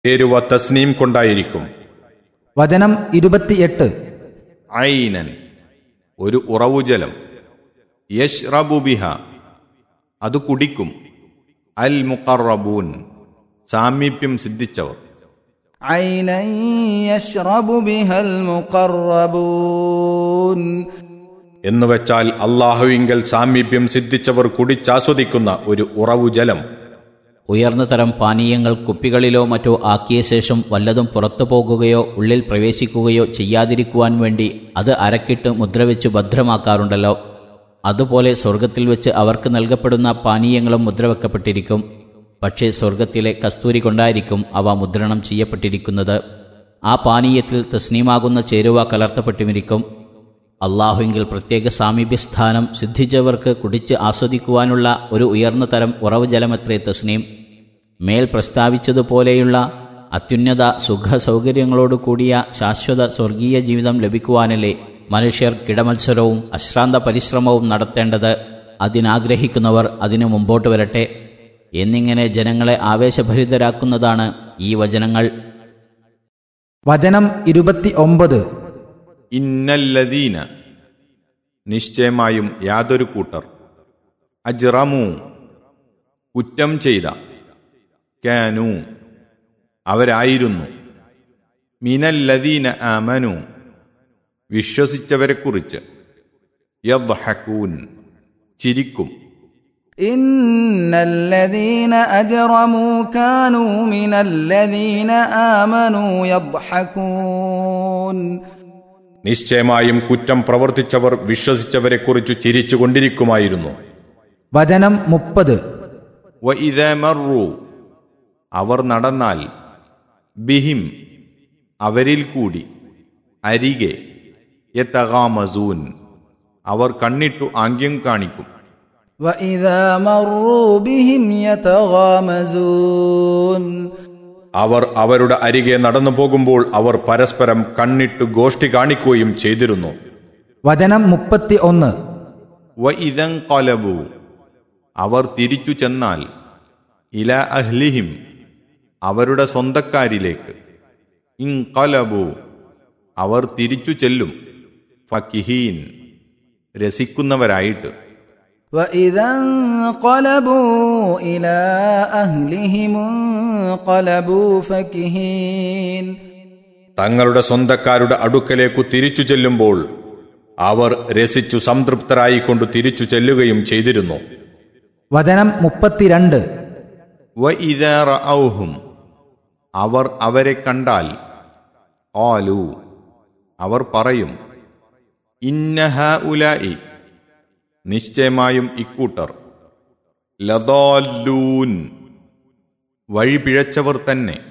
ചേരുവ തസ്നീം കൊണ്ടായിരിക്കും വചനം ഇരുപത്തിയെട്ട് ഐനൻ ഒരു ഉറവുജലം യഷ്റബു ബിഹ അത് കുടിക്കും അൽ മുഖറബൂൻ സാമീപ്യം സിദ്ധിച്ചവർ عينا يشرب بها المقربون എന്നുവെച്ചാൽ അള്ളാഹുവിങ്കൽ സാമീപ്യം സിദ്ധിച്ചവർ കുടിച്ചാസ്വദിക്കുന്ന ഒരു ഉറവുജലം ഉയർന്ന തരം പാനീയങ്ങൾ കുപ്പികളിലോ മറ്റോ ആക്കിയ ശേഷം വല്ലതും പുറത്തു പോകുകയോ ഉള്ളിൽ പ്രവേശിക്കുകയോ ചെയ്യാതിരിക്കുവാൻ വേണ്ടി അത് അരക്കിട്ട് മുദ്രവെച്ച് ഭദ്രമാക്കാറുണ്ടല്ലോ അതുപോലെ സ്വർഗത്തിൽ വെച്ച് അവർക്ക് നൽകപ്പെടുന്ന പാനീയങ്ങളും മുദ്രവെക്കപ്പെട്ടിരിക്കും പക്ഷേ സ്വർഗത്തിലെ കസ്തൂരി കൊണ്ടായിരിക്കും അവ മുദ്രണം ചെയ്യപ്പെട്ടിരിക്കുന്നത് ആ പാനീയത്തിൽ തസ്നീമാകുന്ന ചേരുവ കലർത്തപ്പെട്ടുമിരിക്കും അള്ളാഹുവിങ്കിൽ പ്രത്യേക സാമീപ്യസ്ഥാനം സിദ്ധിച്ചവർക്ക് കുടിച്ച് ആസ്വദിക്കുവാനുള്ള ഒരു ഉയർന്ന തരം ഉറവ് ജലമത്രേ തസ്നീം മേൽ പ്രസ്താവിച്ചതുപോലെയുള്ള അത്യുന്നത സുഖ സൗകര്യങ്ങളോട് കൂടിയ ശാശ്വത സ്വർഗീയ ജീവിതം ലഭിക്കുവാനല്ലേ മനുഷ്യർ കിടമത്സരവും അശ്രാന്ത പരിശ്രമവും നടത്തേണ്ടത് അതിനാഗ്രഹിക്കുന്നവർ അതിനു മുമ്പോട്ട് വരട്ടെ എന്നിങ്ങനെ ജനങ്ങളെ ആവേശഭരിതരാക്കുന്നതാണ് ഈ വചനങ്ങൾ വചനം ഇരുപത്തി ഒമ്പത് ഇന്നല്ലദീന നിശ്ചയമായും യാതൊരു കൂട്ടർ അജ്റമു കുറ്റം ചെയ്ത കാനു അവരായിരുന്നു മിനല്ലദീന ആമനു വിശ്വസിച്ചവരെക്കുറിച്ച് യദ്ഹക്കൂൻ ചിരിക്കും إن الذين أجرموا كانوا من الذين آمنوا يضحكون നിശ്ചയമായും കുറ്റം പ്രവർത്തിച്ചവർ വിശ്വസിച്ചവരെക്കുറിച്ച് ചിരിച്ചുകൊണ്ടിരിക്കുമായിരുന്നു വചനം മുപ്പത് വഇദമറു അവർ നടന്നാൽ ബിഹിം അവരിൽ കൂടി അരികെ യതഗാമസൂൻ അവർ കണ്ണിട്ടു ആംഗ്യം കാണിക്കും وإذا مروا بهم يتغامزون അവർ അവരുടെ അരികെ നടന്നു പോകുമ്പോൾ അവർ പരസ്പരം കണ്ണിട്ടു ഗോഷ്ഠി കാണിക്കുകയും ചെയ്തിരുന്നു വചനം മുപ്പത്തി ഒന്ന് വഇദം കൊലബു അവർ തിരിച്ചു ചെന്നാൽ ഇല അഹ്ലിഹിം അവരുടെ സ്വന്തക്കാരിലേക്ക് ഇൻകലബു അവർ തിരിച്ചു ചെല്ലും ഫക്കിഹീൻ രസിക്കുന്നവരായിട്ട് وإذا انقلبوا إلى أهلهم انقلبوا فكهين തങ്ങളുടെ സ്വന്തക്കാരുടെ അടുക്കലേക്കു തിരിച്ചു ചെല്ലുമ്പോൾ അവർ രസിച്ചു സംതൃപ്തരായിക്കൊണ്ട് തിരിച്ചു ചെല്ലുകയും ചെയ്തിരുന്നു വചനം മുപ്പത്തിരണ്ട് വഇദാ റഅൗഹും അവർ അവരെ കണ്ടാൽ ആലു അവർ പറയും ഇന്നഹ ഉലായി നിശ്ചയമായും ഇക്കൂട്ടർ ലദാല്ലൂൻ വഴി പിഴച്ചവർ തന്നെ